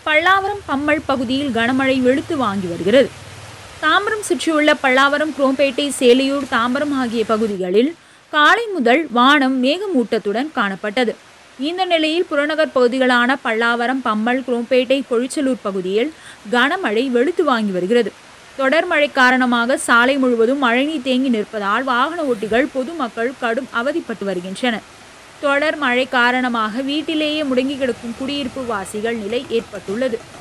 பல்லாவரம் பம்மல் பகுதியில் கனமழை வெளுத்து வாங்கி வருகிறது தாம்பரம் சுற்றியுள்ள பல்லாவரம் குரோம்பேட்டை சேலையூர் தாம்பரம் ஆகிய பகுதிகளில் காலை முதல் வானம் மேகமூட்டத்துடன் காணப்பட்டது இந்த நிலையில் புறநகர் பகுதிகளான பல்லாவரம் பம்மல் குரோம்பேட்டை பொழிச்சலூர் பகுதியில் கனமழை வெளுத்து வாங்கி வருகிறது தொடர் மழை காரணமாக சாலை முழுவதும் மழைநீர் தேங்கி நிற்பதால் வாகன ஓட்டிகள் பொதுமக்கள் கடும் அவதிப்பட்டு வருகின்றனர் தொடர் மழை காரணமாக வீட்டிலேயே முடங்கி கிடக்கும் குடியிருப்பு வாசிகள் நிலை ஏற்பட்டுள்ளது